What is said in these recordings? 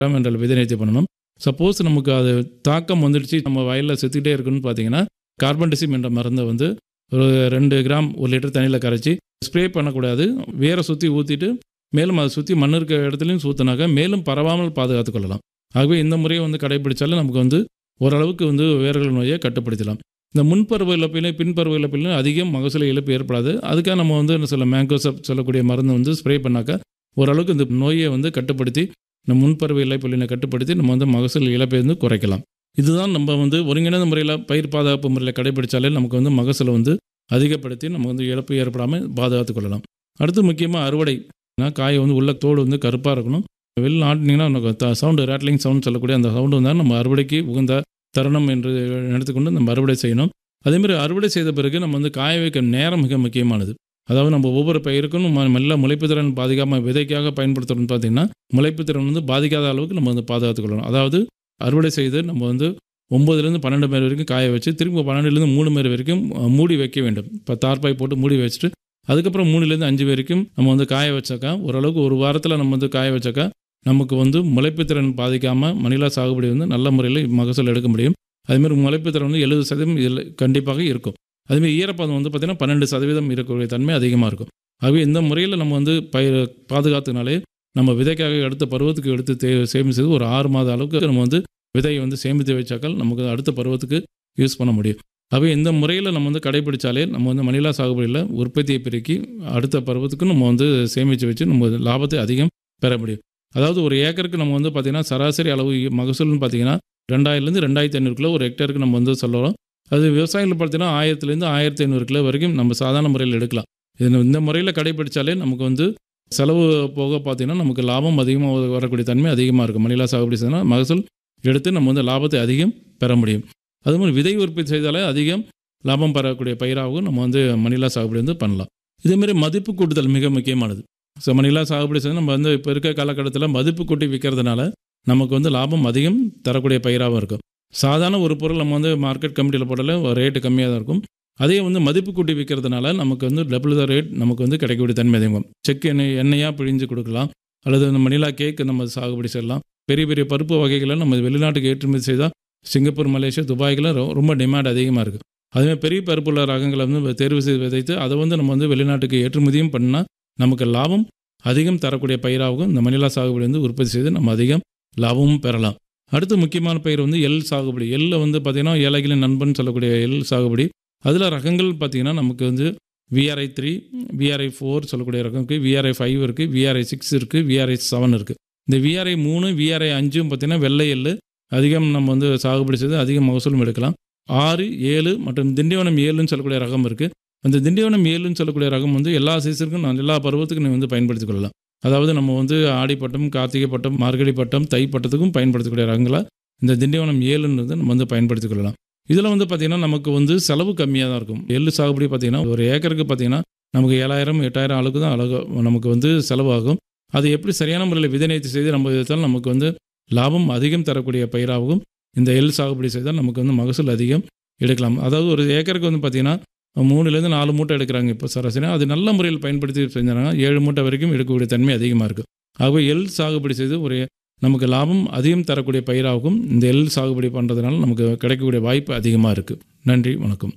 gram என்ற விதை நேர்த்தி பண்ணணும் சப்போஸ் நமக்கு அது தாக்கம் வந்துடுச்சு நம்ம வயலில் செத்துக்கிட்டே இருக்குன்னு பார்த்தீங்கன்னா கார்பன்டிசிம் என்ற மருந்தை வந்து ஒரு ரெண்டு கிராம் ஒரு லிட்டர் தண்ணியில் கரைச்சி ஸ்ப்ரே பண்ணக்கூடாது வேரை சுற்றி ஊற்றிட்டு மேலும் அதை சுற்றி மண் இருக்க இடத்துலையும் ஊற்றினாக்க மேலும் பரவாமல் பாதுகாத்து கொள்ளலாம் ஆகவே இந்த முறையை வந்து கடைபிடிச்சாலும் நமக்கு வந்து ஓரளவுக்கு வந்து வேர்கள் நோயை கட்டுப்படுத்தலாம் இந்த முன்பருவ இழப்பிலும் பின்பருவ இழப்பிலும் அதிகம் மகசூல இழப்பு ஏற்படாது அதுக்காக நம்ம வந்து என்ன சொல்ல மேங்கோசப் சொல்லக்கூடிய மருந்து வந்து ஸ்ப்ரே பண்ணாக்கா ஓரளவுக்கு இந்த நோயை வந்து கட்டுப்படுத்தி இந்த முன்பருவ இழப்பிலினை கட்டுப்படுத்தி நம்ம வந்து மகசூல் இழப்பை வந்து குறைக்கலாம் இதுதான் நம்ம வந்து ஒருங்கிணைந்த முறையில் பயிர் பாதுகாப்பு முறையில் கடைபிடிச்சாலே நமக்கு வந்து மகசூலை வந்து அதிகப்படுத்தி நம்ம வந்து இழப்பு ஏற்படாமல் பாதுகாத்து கொள்ளலாம் அடுத்து முக்கியமாக அறுவடை காய் வந்து உள்ள தோடு வந்து கருப்பாக இருக்கணும் வெளில ஆட்டினீங்கன்னா நமக்கு சவுண்டு ரேட்லிங் சவுண்ட் சொல்லக்கூடிய அந்த சவுண்டு வந்தால் நம்ம அறுவடைக்கு உகந்த தருணம் என்று எடுத்துக்கொண்டு நம்ம அறுவடை செய்யணும் அதேமாதிரி அறுவடை செய்த பிறகு நம்ம வந்து காய வைக்க நேரம் மிக முக்கியமானது அதாவது நம்ம ஒவ்வொரு பயிருக்கும் நம்ம மெல்ல முளைப்பு திறன் பாதிக்காமல் விதைக்காக பயன்படுத்துகிறோம்னு பார்த்தீங்கன்னா முளைப்பு திறன் வந்து பாதிக்காத அளவுக்கு நம்ம வந்து பாதுகாத்துக்கொள்ளணும் அதாவது அறுவடை செய்து நம்ம வந்து ஒம்பதுலேருந்து பன்னெண்டு பேர் வரைக்கும் காய வச்சு திரும்ப பன்னெண்டுலேருந்து மூணு பேர் வரைக்கும் மூடி வைக்க வேண்டும் இப்போ தார்பாய் போட்டு மூடி வச்சுட்டு அதுக்கப்புறம் மூணுலேருந்து அஞ்சு வரைக்கும் நம்ம வந்து காய வச்சாக்கா ஓரளவுக்கு ஒரு வாரத்தில் நம்ம வந்து காய வச்சாக்கா நமக்கு வந்து முளைப்பு திறன் பாதிக்காமல் மணிலா சாகுபடி வந்து நல்ல முறையில் மகசூல் எடுக்க முடியும் அதுமாதிரி முளைப்பு திறன் வந்து எழுபது சதவீதம் இதில் கண்டிப்பாக இருக்கும் அதுமாதிரி ஈரப்பதம் வந்து பார்த்திங்கன்னா பன்னெண்டு சதவீதம் இருக்கக்கூடிய தன்மை அதிகமாக இருக்கும் ஆகவே இந்த முறையில் நம்ம வந்து பயிர் பாதுகாத்துனாலே நம்ம விதைக்காக அடுத்த பருவத்துக்கு எடுத்து தே சேமித்து செய்து ஒரு ஆறு மாத அளவுக்கு நம்ம வந்து விதையை வந்து சேமித்து வச்சாக்கால் நமக்கு அடுத்த பருவத்துக்கு யூஸ் பண்ண முடியும் ஆகவே இந்த முறையில் நம்ம வந்து கடைபிடிச்சாலே நம்ம வந்து மணிலா சாகுபடியில் உற்பத்தியை பெருக்கி அடுத்த பருவத்துக்கு நம்ம வந்து சேமித்து வச்சு நம்ம லாபத்தை அதிகம் பெற முடியும் அதாவது ஒரு ஏக்கருக்கு நம்ம வந்து பார்த்திங்கன்னா சராசரி அளவு மகசூல்னு பார்த்தீங்கன்னா ரெண்டாயிரத்துலேருந்து ரெண்டாயிரத்தி ஐநூறு கிலோ ஒரு ஹெக்டருக்கு நம்ம வந்து சொல்லுறோம் அது விவசாயிகள் பார்த்தீங்கன்னா ஆயிரத்துலேருந்து ஆயிரத்தி ஐநூறு கிலோ வரைக்கும் நம்ம சாதாரண முறையில் எடுக்கலாம் இது இந்த முறையில் கடைபிடிச்சாலே நமக்கு வந்து செலவு போக பார்த்தீங்கன்னா நமக்கு லாபம் அதிகமாக வரக்கூடிய தன்மை அதிகமாக இருக்கும் மணிலா சாகுபடி செய்தனா மகசூல் எடுத்து நம்ம வந்து லாபத்தை அதிகம் பெற முடியும் அது மாதிரி விதை உற்பத்தி செய்தாலே அதிகம் லாபம் பெறக்கூடிய பயிராகவும் நம்ம வந்து மணிலா சாகுபடி வந்து பண்ணலாம் இதேமாரி மதிப்பு கூட்டுதல் மிக முக்கியமானது ஸோ மணிலா சாகுபடி செய்து நம்ம வந்து இப்போ இருக்க காலகட்டத்தில் மதிப்பு கூட்டி விற்கிறதுனால நமக்கு வந்து லாபம் அதிகம் தரக்கூடிய பயிராகவும் இருக்கும் சாதாரண ஒரு பொருள் நம்ம வந்து மார்க்கெட் கமிட்டியில் போட்டாலே ரேட்டு கம்மியாக தான் இருக்கும் அதே வந்து மதிப்பு கூட்டி விற்கிறதுனால நமக்கு வந்து டபுள் த ரேட் நமக்கு வந்து கிடைக்கக்கூடிய தன்மை அதிகம் செக் எண்ணெய் எண்ணெயாக பிழிஞ்சு கொடுக்கலாம் அல்லது இந்த மணிலா கேக் நம்ம சாகுபடி செய்யலாம் பெரிய பெரிய பருப்பு வகைகளை நம்ம வெளிநாட்டுக்கு ஏற்றுமதி செய்தால் சிங்கப்பூர் மலேசியா துபாய்க்கெலாம் ரொம்ப டிமாண்ட் அதிகமாக இருக்குது அதுமாதிரி பெரிய பருப்புள்ள ரகங்களை வந்து தேர்வு செய்து விதைத்து அதை வந்து நம்ம வந்து வெளிநாட்டுக்கு ஏற்றுமதியும் பண்ணால் நமக்கு லாபம் அதிகம் தரக்கூடிய பயிராகவும் இந்த மணிலா சாகுபடி வந்து உற்பத்தி செய்து நம்ம அதிகம் லாபமும் பெறலாம் அடுத்து முக்கியமான பயிர் வந்து எள் சாகுபடி எள்ளில் வந்து பார்த்திங்கன்னா ஏழைகளின் நண்பன் சொல்லக்கூடிய எள் சாகுபடி அதில் ரகங்கள் பார்த்திங்கன்னா நமக்கு வந்து விஆர்ஐ த்ரீ விஆர்ஐ ஃபோர் சொல்லக்கூடிய ரகம் இருக்குது விஆர்ஐ ஃபைவ் இருக்குது விஆர்ஐ சிக்ஸ் இருக்குது விஆர்ஐ செவன் இருக்குது இந்த விஆர்ஐ மூணு விஆர்ஐ அஞ்சும் பார்த்திங்கன்னா வெள்ளை எள் அதிகம் நம்ம வந்து சாகுபடி செய்து அதிக மகசூலும் எடுக்கலாம் ஆறு ஏழு மற்றும் திண்டிவனம் ஏழுன்னு சொல்லக்கூடிய ரகம் இருக்குது அந்த திண்டிவனம் ஏழுன்னு சொல்லக்கூடிய ரகம் வந்து எல்லா சீசனுக்கும் நான் எல்லா பருவத்துக்கும் நீ வந்து பயன்படுத்தி கொள்ளலாம் அதாவது நம்ம வந்து ஆடிப்பட்டம் கார்த்திகை பட்டம் மார்கழி பட்டம் தை பட்டத்துக்கும் பயன்படுத்தக்கூடிய ரகங்களாக இந்த திண்டிவனம் ஏழுன்றது நம்ம வந்து பயன்படுத்தி கொள்ளலாம் இதில் வந்து பார்த்திங்கன்னா நமக்கு வந்து செலவு கம்மியாக தான் இருக்கும் எள்ளு சாகுபடி பார்த்திங்கன்னா ஒரு ஏக்கருக்கு பார்த்திங்கன்னா நமக்கு ஏழாயிரம் எட்டாயிரம் அளவுக்கு தான் அழகு நமக்கு வந்து செலவாகும் அது எப்படி சரியான முறையில் விதை நேர்த்தி செய்து நம்ம விதத்தால் நமக்கு வந்து லாபம் அதிகம் தரக்கூடிய பயிராகவும் இந்த எள் சாகுபடி செய்தால் நமக்கு வந்து மகசூல் அதிகம் எடுக்கலாம் அதாவது ஒரு ஏக்கருக்கு வந்து பார்த்திங்கன்னா மூணுலேருந்து நாலு மூட்டை எடுக்கிறாங்க இப்போ சராசரி அது நல்ல முறையில் பயன்படுத்தி செஞ்சாங்க ஏழு மூட்டை வரைக்கும் எடுக்கக்கூடிய தன்மை அதிகமாக இருக்குது ஆகவே எள் சாகுபடி செய்து ஒரு நமக்கு லாபம் அதிகம் தரக்கூடிய பயிராகும் இந்த எள் சாகுபடி பண்ணுறதுனால நமக்கு கிடைக்கக்கூடிய வாய்ப்பு அதிகமாக இருக்குது நன்றி வணக்கம்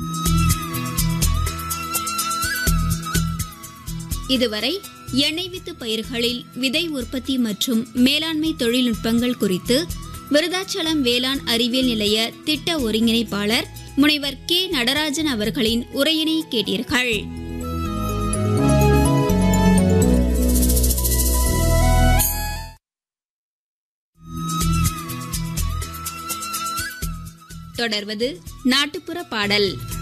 இதுவரை எண்ணெய் வித்து பயிர்களில் விதை உற்பத்தி மற்றும் மேலாண்மை தொழில்நுட்பங்கள் குறித்து விருதாச்சலம் வேளாண் அறிவியல் நிலைய திட்ட ஒருங்கிணைப்பாளர் முனைவர் கே நடராஜன் அவர்களின் உரையினை கேட்டீர்கள் தொடர்வது நாட்டுப்புற பாடல்